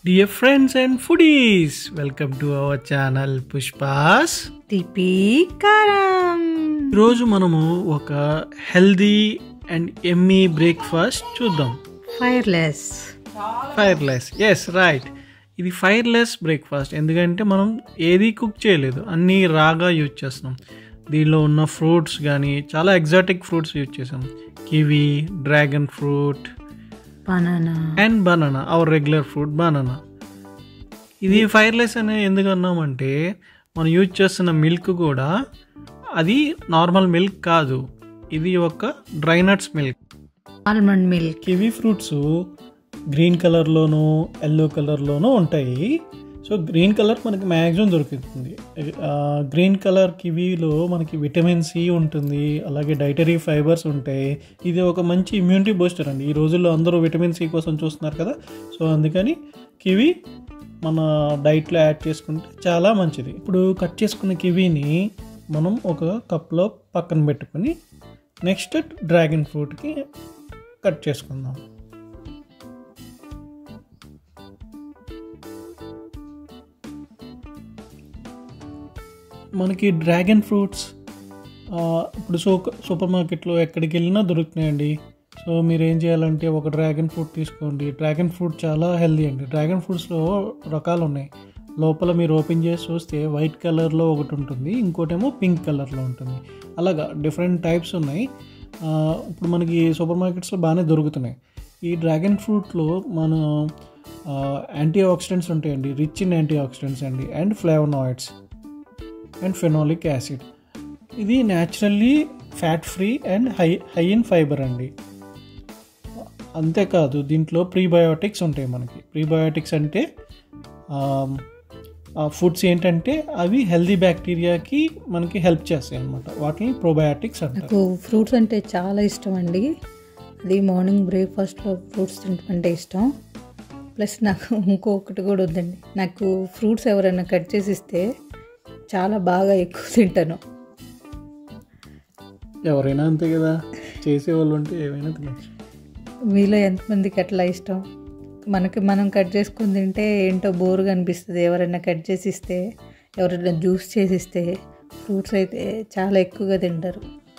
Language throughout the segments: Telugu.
Dear friends and foodies, welcome to our channel Pushpas. తిపి కారం ఈరోజు మనము ఒక హెల్దీ అండ్ ఎమ్మీ బ్రేక్ఫాస్ట్ చూద్దాం ఫైర్లెస్ ఫైర్లెస్ ఎస్ రైట్ ఇది ఫైర్లెస్ బ్రేక్ఫాస్ట్ ఎందుకంటే మనం ఏది కుక్ చేయలేదు అన్నీ రాగా యూజ్ చేస్తున్నాం దీనిలో ఉన్న ఫ్రూట్స్ కానీ చాలా ఎగ్జాటిక్ ఫ్రూట్స్ యూజ్ చేసాం kiwi dragon fruit banana and banana our regular fruit banana ఇది ఫైర్లెస్ అనే ఎందుకు అన్నామంటే మనం యూజ్ చేస్తున్న మిల్క్ కూడా అది నార్మల్ మిల్క్ కాదు ఇది ఒక dry nuts milk almond milk kiwi fruits green కలర్లోనూ ఎల్లో కలర్లోనూ ఉంటాయి సో గ్రీన్ కలర్ మనకి మ్యాక్సిమం దొరుకుతుంది ఆ, గ్రీన్ కలర్ కివీలో మనకి విటమిన్ సి ఉంటుంది అలాగే డైటరీ ఫైబర్స్ ఉంటాయి ఇది ఒక మంచి ఇమ్యూనిటీ బూస్టర్ అండి ఈ రోజుల్లో అందరూ విటమిన్ సి కోసం చూస్తున్నారు కదా సో అందుకని కివీ మన డైట్లో యాడ్ చేసుకుంటే చాలా మంచిది ఇప్పుడు కట్ చేసుకున్న కివీని మనం ఒక కప్లో పక్కన పెట్టుకొని నెక్స్ట్ డ్రాగన్ ఫ్రూట్కి కట్ చేసుకుందాం మనకి డ్రాగన్ ఫ్రూట్స్ ఆ, ఇప్పుడు సో సూపర్ మార్కెట్లో ఎక్కడికి వెళ్ళినా దొరుకుతున్నాయండి సో మీరు ఏం చేయాలంటే ఒక డ్రాగన్ ఫ్రూట్ తీసుకోండి డ్రాగన్ ఫ్రూట్ చాలా హెల్దీ అండి డ్రాగన్ ఫ్రూట్స్లో రకాలు ఉన్నాయి లోపల మీరు ఓపెన్ చేసి చూస్తే వైట్ కలర్లో ఒకటి ఉంటుంది ఇంకోటేమో పింక్ కలర్లో ఉంటుంది అలాగా డిఫరెంట్ టైప్స్ ఉన్నాయి ఆ, ఇప్పుడు మనకి సూపర్ మార్కెట్స్లో బాగానే దొరుకుతున్నాయి ఈ డ్రాగన్ ఫ్రూట్లో మన యాంటీ ఆక్సిడెంట్స్ ఉంటాయండి రిచ్ ఇన్ యాంటీ ఆక్సిడెంట్స్ అండి and flavonoids and phenolic acid ఇది naturally fat free and high high in fibre అండి అంతేకాదు దీంట్లో ప్రీబయోటిక్స్ ఉంటాయి మనకి ప్రీబయోటిక్స్ అంటే ఫుడ్స్ ఏంటంటే అవి హెల్దీ బ్యాక్టీరియాకి మనకి హెల్ప్ చేస్తాయి అనమాట వాటిని ప్రోబయోటిక్స్ అంటారు నాకు ఫ్రూట్స్ అంటే చాలా ఇష్టం అండి అది మార్నింగ్ బ్రేక్ఫాస్ట్లో ఫ్రూట్స్ తింటే ఇష్టం ప్లస్ నాకు ఇంకొకటి కూడా ఉందండి నాకు ఫ్రూట్స్ ఎవరైనా కట్ చేసి ఇస్తే చాలా బాగా ఎక్కువ తింటాను ఎవరైనా అంతే కదా చేసేవాళ్ళు ఉంటే ఏమైనా తినచ్చు మీలో ఎంతమందికి అట్లా ఇష్టం మనకి మనం కట్ చేసుకుని తింటే ఏంటో బోరుగా అనిపిస్తుంది ఎవరైనా కట్ చేసి ఇస్తే ఎవరైనా జ్యూస్ చేసి ఇస్తే ఫ్రూట్స్ అయితే చాలా ఎక్కువగా తింటారు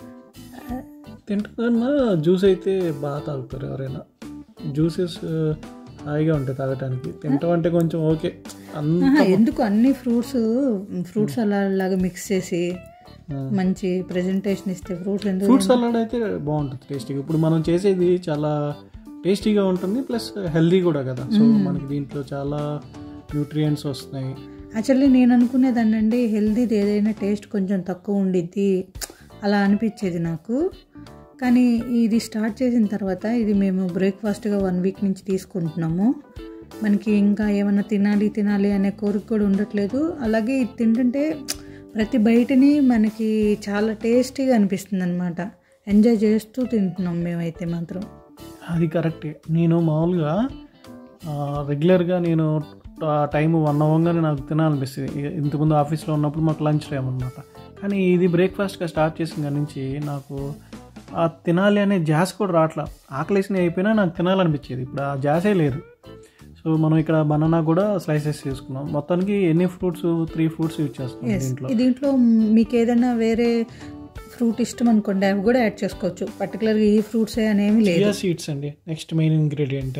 తింటున్నా జ్యూస్ అయితే బాగా తాగుతారు ఎవరైనా జ్యూసెస్ హాయిగా ఉంటాయి తాగటానికి తింటాం అంటే కొంచెం ఓకే అంత ఆహా, ఎందుకు అన్ని ఫ్రూట్స్ ఫ్రూట్స్ అలా లాగా మిక్స్ చేసి మంచి ప్రెజెంటేషన్ ఇస్తే ఫ్రూట్స్ ఎందుకు ఫ్రూట్ సలాడ్ అయితే బాగుంటుంది టేస్టీగా ఇప్పుడు మనం చేసేది చాలా టేస్టీగా ఉంటుంది ప్లస్ హెల్దీ కూడా కదా సో మనకి దీంట్లో చాలా న్యూట్రియంట్స్ వస్తున్నాయి యాక్చువల్లీ నేను అనుకునేదాన్ని అండి హెల్దీది ఏదైనా టేస్ట్ కొంచెం తక్కువ ఉండిద్ది అలా అనిపించేది నాకు కానీ ఇది స్టార్ట్ చేసిన తర్వాత ఇది మేము బ్రేక్ఫాస్ట్గా వన్ వీక్ నుంచి తీసుకుంటున్నాము మనకి ఇంకా ఏమైనా తినాలి తినాలి అనే కోరిక కూడా ఉండట్లేదు అలాగే ఇది తింటుంటే ప్రతి బయటని మనకి చాలా టేస్టీగా అనిపిస్తుంది అనమాట ఎంజాయ్ చేస్తూ తింటున్నాం మేమైతే మాత్రం అది కరెక్టే నేను మామూలుగా ఆ, రెగ్యులర్గా నేను టైం వన్ అవ్వగానే నాకు తినాలనిపిస్తుంది ఇక ఇంతకుముందు ఆఫీస్లో ఉన్నప్పుడు మాకు లంచ్ టైం అనమాట కానీ ఇది బ్రేక్ఫాస్ట్గా స్టార్ట్ చేసిన కాడి నుంచి నాకు ఆ తినాలి అనే జాస్ కూడా రావట్లా ఆకలేసిన అయిపోయినా నాకు తినాలనిపించేది ఇప్పుడు ఆ జాసే లేదు సో మనం ఇక్కడ బనానా కూడా స్లైసెస్ చేసుకున్నాం మొత్తానికి ఎన్ని ఫ్రూట్స్ త్రీ ఫ్రూట్స్ యూజ్ చేస్తున్నాం ఎస్ దీంట్లో దీంట్లో మీకు ఏదైనా వేరే ఫ్రూట్ ఇష్టం అనుకోండి అవి కూడా యాడ్ చేసుకోవచ్చు పర్టికులర్గా ఈ ఫ్రూట్సే అనేమి లేదు చియా సీడ్స్ అండి next main ingredient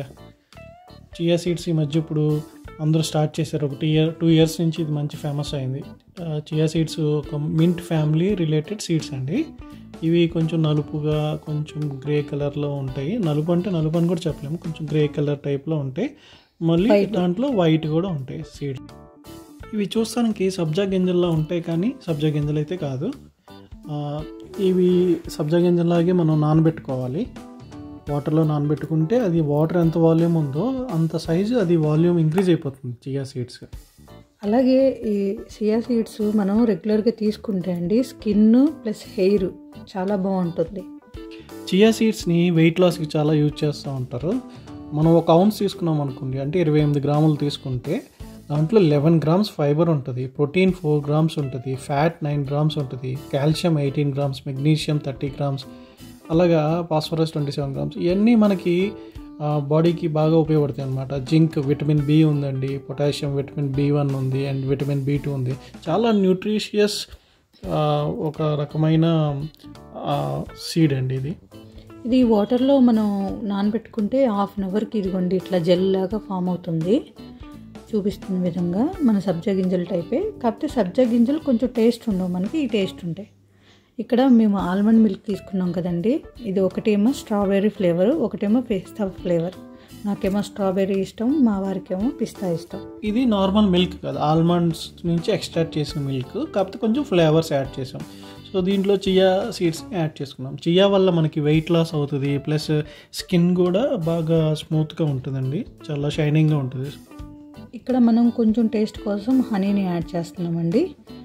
chia seeds ఈ మధ్య ఇప్పుడు అందరూ స్టార్ట్ చేశారు ఒక టూ ఇయర్ టూ ఇయర్స్ నుంచి ఇది మంచి ఫేమస్ అయింది చియా సీడ్స్ ఒక మింట్ ఫ్యామిలీ రిలేటెడ్ సీడ్స్ అండి ఇవి కొంచెం నలుపుగా కొంచెం గ్రే కలర్లో ఉంటాయి నలుపు అంటే నలుపు అని కూడా చెప్పలేము కొంచెం గ్రే కలర్ టైప్లో ఉంటాయి మళ్ళీ దాంట్లో వైట్ కూడా ఉంటాయి సీడ్స్ ఇవి చూస్తానికి సబ్జా గింజల్లో ఉంటాయి కానీ సబ్జా గింజలు అయితే కాదు ఆ, ఇవి సబ్జా గింజలాగే మనం నానబెట్టుకోవాలి వాటర్లో నానబెట్టుకుంటే అది వాటర్ ఎంత వాల్యూమ్ ఉందో అంత సైజు అది వాల్యూమ్ ఇంక్రీజ్ అయిపోతుంది చియా సీడ్స్ అలాగే ఈ సియా సీడ్స్ మనం రెగ్యులర్గా తీసుకుంటే అండి స్కిన్ ప్లస్ హెయిర్ చాలా బాగుంటుంది చియా సీడ్స్ని వెయిట్ లాస్కి చాలా యూజ్ చేస్తూ ఉంటారు మనం ఒక ఔన్స్ తీసుకున్నాం అనుకోండి అంటే ఇరవై ఎనిమిది గ్రాములు తీసుకుంటే దాంట్లో లెవెన్ గ్రామ్స్ ఫైబర్ ఉంటుంది ప్రోటీన్ ఫోర్ గ్రామ్స్ ఉంటుంది ఫ్యాట్ నైన్ గ్రామ్స్ ఉంటుంది calcium eighteen grams magnesium thirty grams అలాగా ఫాస్ఫరస్ ట్వంటీ సెవెన్ గ్రామ్స్ ఇవన్నీ మనకి బాడీకి బాగా ఉపయోగపడతాయి అనమాట జింక్ విటమిన్ బి ఉందండి పొటాషియం విటమిన్ బి వన్ ఉంది అండ్ విటమిన్ బి టూ ఉంది చాలా న్యూట్రిషియస్ ఒక రకమైన సీడ్ అండి ఇది ఇది వాటర్లో మనం నానబెట్టుకుంటే హాఫ్ అన్ అవర్కి ఇదిగోండి ఇట్లా జెల్ లాగా ఫామ్ అవుతుంది చూపిస్తున్న విధంగా మన సబ్జా గింజల టైపే కాకపోతే సబ్జా గింజలు కొంచెం టేస్ట్ ఉండవు మనకి ఈ టేస్ట్ ఉంటాయి ఇక్కడ మేము ఆల్మండ్ మిల్క్ తీసుకున్నాం కదండి ఇది ఒకటేమో స్ట్రాబెర్రీ ఫ్లేవర్ ఒకటేమో పిస్తా ఫ్లేవర్ నాకేమో స్ట్రాబెర్రీ ఇష్టం మా వారికేమో పిస్తా ఇష్టం ఇది నార్మల్ మిల్క్ కాదు ఆల్మండ్స్ నుంచి ఎక్స్ట్రాక్ట్ చేసిన మిల్క్ కాకపోతే కొంచెం ఫ్లేవర్స్ యాడ్ చేసాం సో దీంట్లో చియా సీడ్స్ యాడ్ చేసుకున్నాం చియా వల్ల మనకి వెయిట్ లాస్ అవుతుంది ప్లస్ స్కిన్ కూడా బాగా స్మూత్గా ఉంటుందండి చాలా షైనింగ్గా ఉంటుంది ఇక్కడ మనం కొంచెం టేస్ట్ కోసం హనీని యాడ్ చేస్తున్నామండి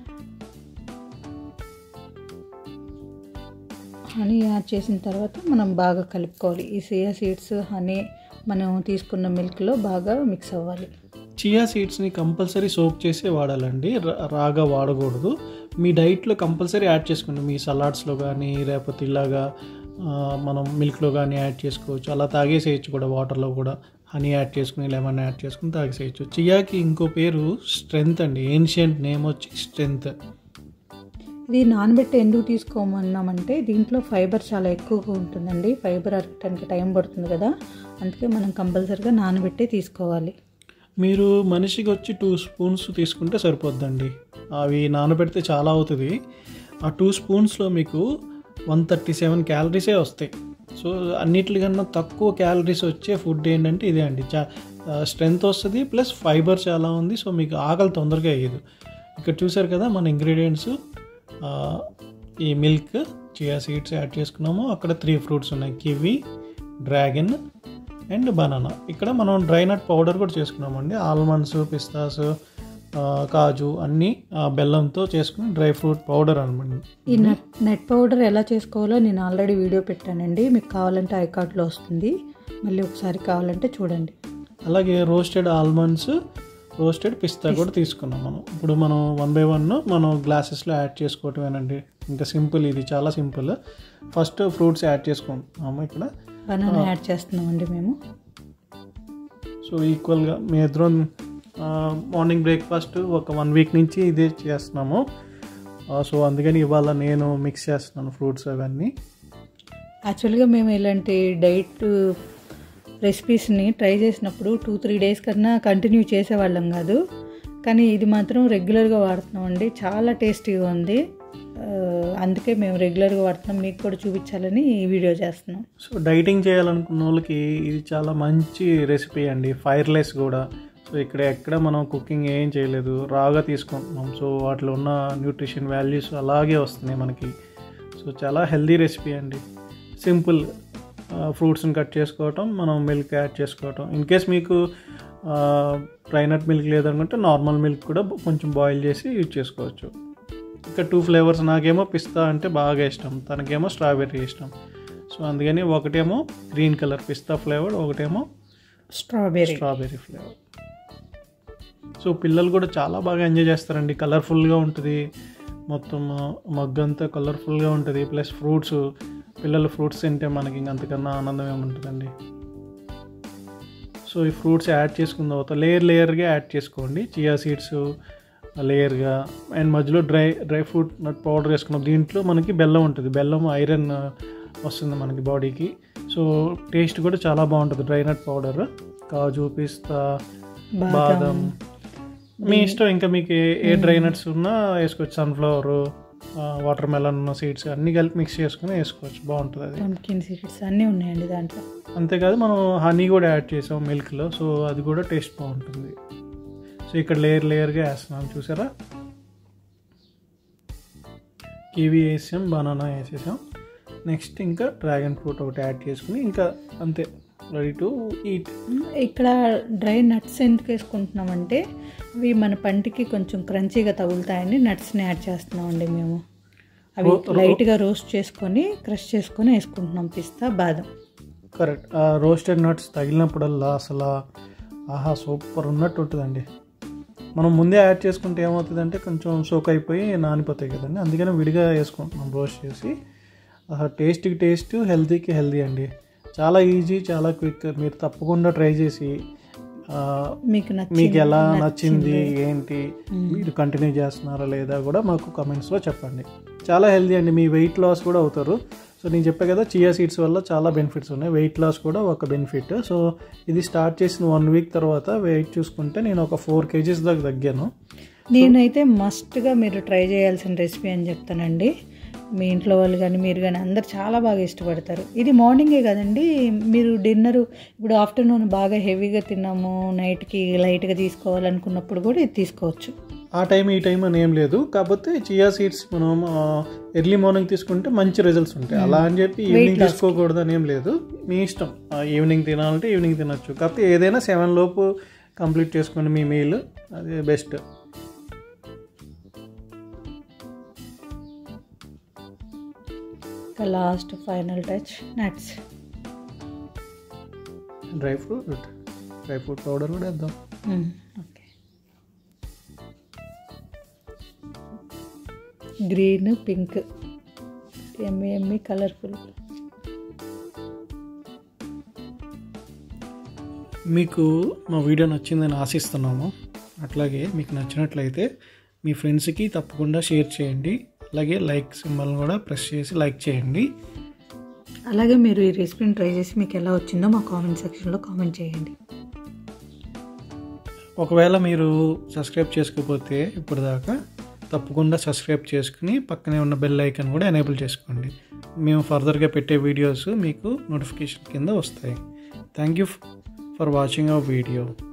హనీ యాడ్ చేసిన తర్వాత మనం బాగా కలుపుకోవాలి ఈ సియా సీడ్స్ హనీ మనం తీసుకున్న మిల్క్లో బాగా మిక్స్ అవ్వాలి చియా సీడ్స్ని కంపల్సరీ సోప్ చేసే వాడాలండి రా- రాగా వాడకూడదు మీ డైట్లో కంపల్సరీ యాడ్ చేసుకోండి మీ సలాడ్స్లో కానీ లేకపోతే ఇలాగా ఆ, మనం మిల్క్లో కానీ యాడ్ చేసుకోవచ్చు అలా తాగేసేయచ్చు కూడా వాటర్లో కూడా హనీ యాడ్ చేసుకుని లెమన్ యాడ్ చేసుకుని తాగేసేయచ్చు చియాకి ఇంకో పేరు స్ట్రెంగ్త్ అండి ఏన్షియంట్ నేమ్ వచ్చి స్ట్రెంగ్త్ ఇది నానబెట్టి ఎందుకు తీసుకోమన్నామంటే దీంట్లో ఫైబర్ చాలా ఎక్కువగా ఉంటుందండి ఫైబర్ అరగటానికి టైం పడుతుంది కదా అందుకే మనం కంపల్సరిగా నానబెట్టే తీసుకోవాలి మీరు మనిషికి వచ్చి టూ స్పూన్స్ తీసుకుంటే సరిపోద్దండి అవి నానబెడితే చాలా అవుతుంది ఆ టూ స్పూన్స్లో మీకు వన్ థర్టీ సెవెన్ క్యాలరీసే వస్తాయి సో అన్నిటికన్నా తక్కువ క్యాలరీస్ వచ్చే ఫుడ్ ఏంటంటే ఇదే అండి చా స్ట్రెంగ్త్ వస్తుంది ప్లస్ ఫైబర్ చాలా ఉంది సో మీకు ఆకలి తొందరగా అయ్యేది ఇక్కడ చూసారు కదా మన ఇంగ్రీడియంట్స్ ఈ మిల్క్ చియా సీడ్స్ యాడ్ చేసుకున్నాము అక్కడ త్రీ ఫ్రూట్స్ ఉన్నాయి కివి డ్రాగన్ అండ్ బనానా ఇక్కడ మనం డ్రై నట్ పౌడర్ కూడా చేసుకున్నామండి ఆల్మండ్స్ పిస్తాస్ కాజు అన్నీ ఆ, బెల్లంతో చేసుకుని డ్రై ఫ్రూట్ పౌడర్ అనమాట ఈ నట్ నెట్ పౌడర్ ఎలా చేసుకోవాలో నేను ఆల్రెడీ వీడియో పెట్టానండి మీకు కావాలంటే ఐకార్డ్లో వస్తుంది మళ్ళీ ఒకసారి కావాలంటే చూడండి అలాగే రోస్టెడ్ ఆల్మండ్స్ రోస్టెడ్ పిస్తా కూడా తీసుకున్నాం మనం ఇప్పుడు మనం వన్ బై వన్ మనం గ్లాసెస్లో యాడ్ చేసుకోవటమేనండి ఇంకా సింపుల్ ఇది చాలా సింపుల్ ఫస్ట్ ఫ్రూట్స్ యాడ్ చేసుకుంటున్నాము ఇక్కడ బనానా యాడ్ చేస్తున్నామండి మేము సో ఈక్వల్గా మీ ఇద్దరం మార్నింగ్ బ్రేక్ఫాస్ట్ ఒక వన్ వీక్ నుంచి ఇదే చేస్తున్నాము సో అందుకని ఇవాళ నేను మిక్స్ చేస్తున్నాను ఫ్రూట్స్ అవన్నీ యాక్చువల్గా మేము ఇలాంటి డైట్ రెసిపీస్ని ట్రై చేసినప్పుడు టూ త్రీ డేస్ కన్నా కంటిన్యూ చేసేవాళ్ళం కాదు కానీ ఇది మాత్రం రెగ్యులర్గా వాడుతున్నామండి చాలా టేస్టీగా ఉంది ఆ, అందుకే మేము రెగ్యులర్గా వాడుతున్నాం మీకు కూడా చూపించాలని ఈ వీడియో చేస్తున్నాం సో డైటింగ్ చేయాలనుకున్న వాళ్ళకి ఇది చాలా మంచి రెసిపీ అండి ఫైర్లెస్ కూడా సో ఇక్కడ ఎక్కడ మనం కుకింగ్ ఏం చేయలేదు రాగా తీసుకుంటున్నాం సో వాటిలో ఉన్న న్యూట్రిషన్ వాల్యూస్ అలాగే వస్తున్నాయి మనకి సో చాలా హెల్దీ రెసిపీ అండి సింపుల్ ఫ్రూట్స్ని కట్ చేసుకోవటం మనం మిల్క్ యాడ్ చేసుకోవటం ఇన్ కేస్ మీకు డ్రైనట్ మిల్క్ లేదనుకుంటే నార్మల్ మిల్క్ కూడా కొంచెం బాయిల్ చేసి యూజ్ చేసుకోవచ్చు ఇంకా టూ ఫ్లేవర్స్ నాకేమో పిస్తా అంటే బాగా ఇష్టం తనకేమో స్ట్రాబెర్రీ ఇష్టం సో అందుకని ఒకటేమో గ్రీన్ కలర్ పిస్తా ఫ్లేవర్ ఒకటేమో స్ట్రాబెర్రీ స్ట్రాబెర్రీ ఫ్లేవర్ సో పిల్లలు కూడా చాలా బాగా ఎంజాయ్ చేస్తారండి కలర్ఫుల్గా ఉంటుంది మొత్తం మగ్గంతా కలర్ఫుల్గా ఉంటుంది ప్లస్ ఫ్రూట్స్ పిల్లలు ఫ్రూట్స్ తింటే మనకి ఇంక అంతకన్నా ఆనందం ఏముంటుందండి సో ఈ ఫ్రూట్స్ యాడ్ చేసుకున్న తర్వాత లేయర్ లేయర్గా యాడ్ చేసుకోండి చియా సీడ్స్ లేయర్గా అండ్ మధ్యలో dry dry fruit nut powder వేసుకున్నాం దీంట్లో మనకి బెల్లం ఉంటుంది బెల్లం ఐరన్ వస్తుంది మనకి బాడీకి సో టేస్ట్ కూడా చాలా బాగుంటుంది డ్రై నట్ పౌడర్ కాజు పిస్తా బాదం మీ ఇష్టం ఇంకా మీకు ఏ- ఏ డ్రై నట్స్ ఉన్నా వేసుకోవచ్చు సన్ఫ్లవర్ వాటర్ మెలన్ సీడ్స్ అన్నీ కలిపి మిక్స్ చేసుకుని వేసుకోవచ్చు బాగుంటుంది అది పంకిన్ సీడ్స్ అన్నీ ఉన్నాయండి దాంట్లో అంతేకాదు మనం హనీ కూడా యాడ్ చేసాం మిల్క్లో సో అది కూడా టేస్ట్ బాగుంటుంది సో ఇక్కడ లేయర్ లేయర్గా వేస్తున్నాం చూసారా కివీ వేసాం బనానా వేసేసాం నెక్స్ట్ ఇంకా డ్రాగన్ ఫ్రూట్ ఒకటి యాడ్ చేసుకుని ఇంకా అంతే రెడీ టు ఈట్ ఇక్కడ డ్రై నట్స్ ఎందుకు వేసుకుంటున్నామంటే అవి మన పంటికి కొంచెం క్రంచీగా తగులుతాయని నట్స్ని యాడ్ చేస్తున్నామండి మేము అవి రో- రో- లైట్గా రోస్ట్ చేసుకొని క్రష్ చేసుకొని వేసుకుంటున్నాం పిస్తా బాదం కరెక్ట్ ఆ రోస్టెడ్ నట్స్ తగిలినప్పుడల్లా అసలు ఆహా సూపర్ ఉన్నట్టు ఉంటుందండి మనం ముందే యాడ్ చేసుకుంటే ఏమవుతుందంటే కొంచెం సోక్ అయిపోయి నానిపోతాయి కదండి అందుకని విడిగా వేసుకుంటున్నాం రోస్ట్ చేసి టేస్ట్కి టేస్ట్ హెల్తీకి హెల్తీ అండి చాలా ఈజీ చాలా క్విక్ మీరు తప్పకుండా ట్రై చేసి ఆ, మీకు నచ్చింది మీకు ఎలా నచ్చింది ఏంటి మీరు కంటిన్యూ చేస్తున్నారా లేదా కూడా మాకు కమెంట్స్లో చెప్పండి చాలా హెల్దీ అండి మీ వెయిట్ లాస్ కూడా అవుతారు సో నేను చెప్పా కదా చియా సీడ్స్ వల్ల చాలా బెనిఫిట్స్ ఉన్నాయి వెయిట్ లాస్ కూడా ఒక బెనిఫిట్ సో ఇది స్టార్ట్ చేసిన వన్ వీక్ తర్వాత వెయిట్ చూసుకుంటే నేను ఒక ఫోర్ కేజీస్ దాకా తగ్గాను నేనైతే మస్ట్గా మీరు ట్రై చేయాల్సిన రెసిపీ అని చెప్తానండి మీ ఇంట్లో వాళ్ళు కానీ మీరు కానీ అందరు చాలా బాగా ఇష్టపడతారు ఇది మార్నింగే కదండి మీరు డిన్నర్ ఇప్పుడు ఆఫ్టర్నూన్ బాగా హెవీగా తిన్నాము నైట్కి లైట్గా తీసుకోవాలనుకున్నప్పుడు కూడా ఇది తీసుకోవచ్చు ఆ టైం ఈ టైం అని ఏం లేదు కాకపోతే చియా సీడ్స్ మనం ఎర్లీ మార్నింగ్ తీసుకుంటే మంచి రిజల్ట్స్ ఉంటాయి అలా అని చెప్పి ఈవినింగ్ తీసుకోకూడదు అని ఏం లేదు మీ ఇష్టం ఈవినింగ్ తినాలంటే ఈవినింగ్ తినొచ్చు కాకపోతే ఏదైనా సెవెన్ లోపు కంప్లీట్ చేసుకోండి మీ మీల్ అది బెస్ట్ ఇంకా last final touch nuts dry fruit dry fruit powder కూడా వేద్దాం ఓకే గ్రీన్ పింక్ ఎమ్మి ఎమ్మి కలర్ఫుల్ మీకు మా వీడియో నచ్చిందని ఆశిస్తున్నాము అట్లాగే మీకు నచ్చినట్లయితే మీ ఫ్రెండ్స్కి తప్పకుండా షేర్ చేయండి అలాగే లైక్ సింబల్ కూడా ప్రెస్ చేసి లైక్ చేయండి అలాగే మీరు ఈ రెసిపీని ట్రై చేసి మీకు ఎలా వచ్చిందో మా కామెంట్ సెక్షన్లో కామెంట్ చేయండి ఒకవేళ మీరు సబ్స్క్రైబ్ చేసుకోకపోతే ఇప్పటిదాకా తప్పకుండా సబ్స్క్రైబ్ చేసుకుని పక్కనే ఉన్న బెల్ ఐకాన్ కూడా ఎనేబుల్ చేసుకోండి మేము ఫర్దర్గా పెట్టే వీడియోస్ మీకు నోటిఫికేషన్ కింద వస్తాయి thank you for watching our video